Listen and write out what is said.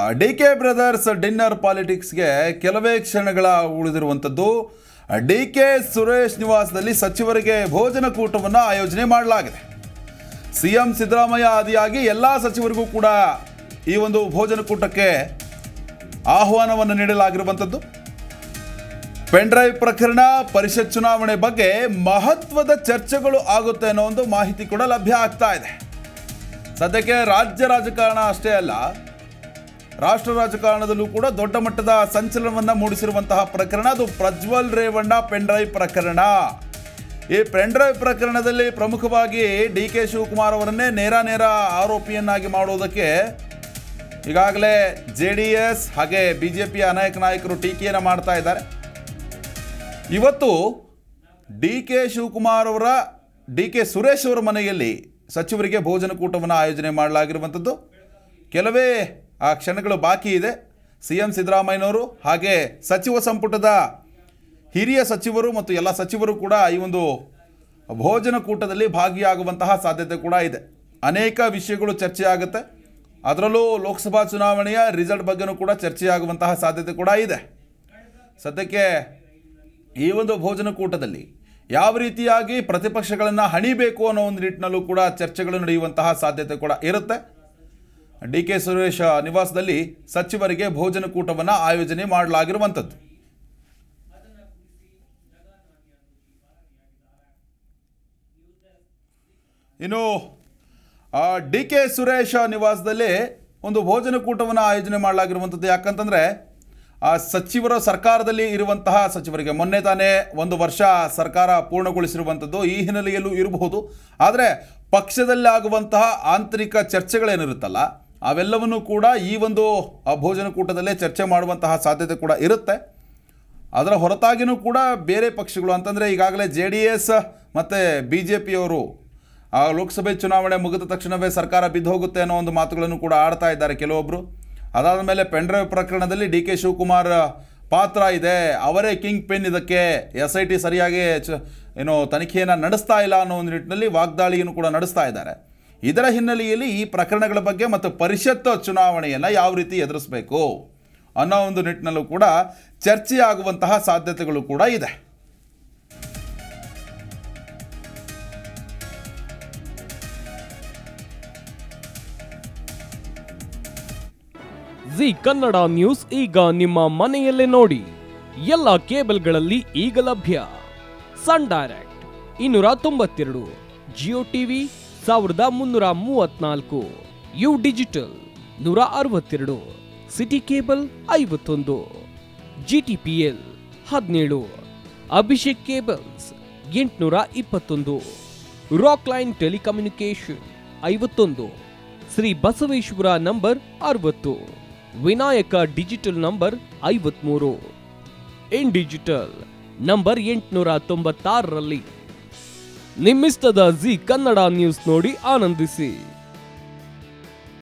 D K brothers dinner ಪಾಲಿಟಿಕ್ಸ್ಗೆ ಕೆಲವೇ ಕ್ಷಣಗಳ ಉಳಿದಿರುವಂಥದ್ದು ಡಿ ಕೆ ಸುರೇಶ್ ನಿವಾಸದಲ್ಲಿ ಸಚಿವರಿಗೆ ಭೋಜನ ಕೂಟವನ್ನು ಆಯೋಜನೆ ಮಾಡಲಾಗಿದೆ ಸಿಎಂ ಸಿದ್ದರಾಮಯ್ಯ ಆದಿಯಾಗಿ ಎಲ್ಲ ಸಚಿವರಿಗೂ ಕೂಡ ಈ ಒಂದು ಭೋಜನ ಕೂಟಕ್ಕೆ ಆಹ್ವಾನವನ್ನು ನೀಡಲಾಗಿರುವಂಥದ್ದು ಪೆನ್ಡ್ರೈವ್ ಪ್ರಕರಣ ಪರಿಷತ್ ಚುನಾವಣೆ ಬಗ್ಗೆ ಮಹತ್ವದ ಚರ್ಚೆಗಳು ಆಗುತ್ತೆ ಅನ್ನೋ ಒಂದು ಮಾಹಿತಿ ಕೂಡ ಲಭ್ಯ ಆಗ್ತಾ ಇದೆ ಸದ್ಯಕ್ಕೆ ರಾಜ್ಯ ರಾಜಕಾರಣ ಅಷ್ಟೇ ಅಲ್ಲ ರಾಷ್ಟ್ರ ರಾಜಕಾರಣದಲ್ಲೂ ಕೂಡ ದೊಡ್ಡ ಮಟ್ಟದ ಸಂಚಲನವನ್ನು ಮೂಡಿಸಿರುವಂತಹ ಪ್ರಕರಣ ಅದು ಪ್ರಜ್ವಲ್ ರೇವಣ್ಣ ಪೆನ್ಡ್ರೈವ್ ಪ್ರಕರಣ ಈ ಪೆನ್ಡ್ರೈವ್ ಪ್ರಕರಣದಲ್ಲಿ ಪ್ರಮುಖವಾಗಿ ಡಿ ಕೆ ಶಿವಕುಮಾರ್ ಅವರನ್ನೇ ನೇರ ನೇರ ಆರೋಪಿಯನ್ನಾಗಿ ಮಾಡುವುದಕ್ಕೆ ಈಗಾಗಲೇ ಜೆ ಡಿ ಎಸ್ ಹಾಗೆ ಬಿ ಜೆ ಪಿಯ ಅನೇಕ ನಾಯಕರು ಟೀಕೆಯನ್ನು ಮಾಡ್ತಾ ಇದ್ದಾರೆ ಇವತ್ತು ಡಿ ಕೆ ಶಿವಕುಮಾರ್ ಅವರ ಡಿ ಕೆ ಸುರೇಶ್ ಅವರ ಮನೆಯಲ್ಲಿ ಸಚಿವರಿಗೆ ಭೋಜನ ಕೂಟವನ್ನು ಆಯೋಜನೆ ಮಾಡಲಾಗಿರುವಂಥದ್ದು ಕೆಲವೇ ಆ ಕ್ಷಣಗಳು ಬಾಕಿ ಇದೆ ಸಿ ಎಂ ಸಿದ್ದರಾಮಯ್ಯನವರು ಹಾಗೆ ಸಚಿವ ಸಂಪುಟದ ಹಿರಿಯ ಸಚಿವರು ಮತ್ತು ಎಲ್ಲ ಸಚಿವರು ಕೂಡ ಈ ಒಂದು ಭೋಜನ ಕೂಟದಲ್ಲಿ ಭಾಗಿಯಾಗುವಂತಹ ಸಾಧ್ಯತೆ ಕೂಡ ಇದೆ ಅನೇಕ ವಿಷಯಗಳು ಚರ್ಚೆ ಆಗುತ್ತೆ ಅದರಲ್ಲೂ ಲೋಕಸಭಾ ಚುನಾವಣೆಯ ರಿಸಲ್ಟ್ ಬಗ್ಗೆನೂ ಕೂಡ ಚರ್ಚೆಯಾಗುವಂತಹ ಸಾಧ್ಯತೆ ಕೂಡ ಇದೆ ಸದ್ಯಕ್ಕೆ ಈ ಒಂದು ಭೋಜನ ಕೂಟದಲ್ಲಿ ಯಾವ ರೀತಿಯಾಗಿ ಪ್ರತಿಪಕ್ಷಗಳನ್ನು ಹಣಿಬೇಕು ಅನ್ನೋ ಒಂದು ನಿಟ್ಟಿನಲ್ಲೂ ಕೂಡ ಚರ್ಚೆಗಳು ನಡೆಯುವಂತಹ ಸಾಧ್ಯತೆ ಕೂಡ ಇರುತ್ತೆ ಡಿ ಕೆ ಸುರೇಶ್ ನಿವಾಸದಲ್ಲಿ ಸಚಿವರಿಗೆ ಭೋಜನ ಕೂಟವನ್ನು ಆಯೋಜನೆ ಮಾಡಲಾಗಿರುವಂಥದ್ದು ಇನ್ನು ಡಿ ಕೆ ಸುರೇಶ್ ನಿವಾಸದಲ್ಲಿ ಒಂದು ಭೋಜನ ಕೂಟವನ್ನು ಆಯೋಜನೆ ಮಾಡಲಾಗಿರುವಂಥದ್ದು ಯಾಕಂತಂದರೆ ಆ ಸಚಿವರ ಸರ್ಕಾರದಲ್ಲಿ ಇರುವಂತಹ ಸಚಿವರಿಗೆ ಮೊನ್ನೆ ತಾನೇ ಒಂದು ವರ್ಷ ಸರ್ಕಾರ ಪೂರ್ಣಗೊಳಿಸಿರುವಂಥದ್ದು ಈ ಹಿನ್ನೆಲೆಯಲ್ಲೂ ಇರಬಹುದು ಆದರೆ ಪಕ್ಷದಲ್ಲಿ ಆಗುವಂತಹ ಆಂತರಿಕ ಚರ್ಚೆಗಳೇನಿರುತ್ತಲ್ಲ ಅವೆಲ್ಲವನ್ನೂ ಕೂಡ ಈ ಒಂದು ಆ ಭೋಜನ ಕೂಟದಲ್ಲೇ ಚರ್ಚೆ ಮಾಡುವಂತಹ ಸಾಧ್ಯತೆ ಕೂಡ ಇರುತ್ತೆ ಅದರ ಹೊರತಾಗಿಯೂ ಕೂಡ ಬೇರೆ ಪಕ್ಷಗಳು ಅಂತಂದರೆ ಈಗಾಗಲೇ ಜೆ ಡಿ ಎಸ್ ಮತ್ತು ಬಿ ಜೆ ಪಿಯವರು ಆ ಲೋಕಸಭೆ ಚುನಾವಣೆ ಮುಗಿದ ತಕ್ಷಣವೇ ಸರ್ಕಾರ ಬಿದ್ದು ಹೋಗುತ್ತೆ ಅನ್ನೋ ಒಂದು ಮಾತುಗಳನ್ನು ಕೂಡ ಆಡ್ತಾ ಇದ್ದಾರೆ ಕೆಲವೊಬ್ಬರು ಅದಾದ ಮೇಲೆ ಪೆನ್ಡ್ರೈವ್ ಪ್ರಕರಣದಲ್ಲಿ ಡಿ ಕೆ ಶಿವಕುಮಾರ್ ಪಾತ್ರ ಇದೆ ಅವರೇ ಕಿಂಗ್ ಪಿನ್ ಇದಕ್ಕೆ ಎಸ್ ಐ ಟಿ ಸರಿಯಾಗಿ ಚ ಏನು ತನಿಖೆಯನ್ನು ನಡೆಸ್ತಾ ಇಲ್ಲ ಅನ್ನೋ ಒಂದು ನಿಟ್ಟಿನಲ್ಲಿ ವಾಗ್ದಾಳಿಯನ್ನು ಕೂಡ ನಡೆಸ್ತಾ ಇದ್ದಾರೆ ಇದರ ಹಿನ್ನೆಲೆಯಲ್ಲಿ ಈ ಪ್ರಕರಣಗಳ ಬಗ್ಗೆ ಮತ್ತು ಪರಿಷತ್ ಚುನಾವಣೆಯನ್ನು ಯಾವ ರೀತಿ ಎದುರಿಸಬೇಕು ಅನ್ನೋ ಒಂದು ನಿಟ್ಟಿನಲ್ಲೂ ಕೂಡ ಚರ್ಚೆ ಆಗುವಂತಹ ಸಾಧ್ಯತೆಗಳು ಕೂಡ ಇದೆ ಜಿ ಕನ್ನಡ ನ್ಯೂಸ್ ಈಗ ನಿಮ್ಮ ಮನೆಯಲ್ಲೇ ನೋಡಿ ಎಲ್ಲ ಕೇಬಲ್ಗಳಲ್ಲಿ ಈಗ ಲಭ್ಯ ಸನ್ ಡೈರೆಕ್ಟ್ ಇನ್ನೂರ ತೊಂಬತ್ತೆರಡು ಜಿಯೋ ಟಿವಿ ಸಾವಿರದ ಮುನ್ನೂರ ಮೂವತ್ನಾಲ್ಕು ಯು ಡಿಜಿಟಲ್ ನೂರ ಅರವತ್ತೆರಡು ಸಿಟಿ ಕೇಬಲ್ ಐವತ್ತೊಂದು ಜಿ ಟಿ ಪಿ ಎಲ್ ಹದಿನೇಳು ಅಭಿಷೇಕ್ ಕೇಬಲ್ಸ್ ಎಂಟುನೂರ ಇಪ್ಪತ್ತೊಂದು ರಾಕ್ ಲೈನ್ ಟೆಲಿಕಮ್ಯುನಿಕೇಶನ್ ಐವತ್ತೊಂದು ಶ್ರೀ ಬಸವೇಶ್ವರ ನಂಬರ್ ಅರವತ್ತು ವಿನಾಯಕ ಡಿಜಿಟಲ್ ನಂಬರ್ ಐವತ್ಮೂರು ಇನ್ ಡಿಜಿಟಲ್ ನಂಬರ್ ಎಂಟುನೂರ ತೊಂಬತ್ತಾರರಲ್ಲಿ ನಿಮ್ಮಿಸ್ತದ ಜಿ ಕನ್ನಡ ನ್ಯೂಸ್ ನೋಡಿ ಆನಂದಿಸಿ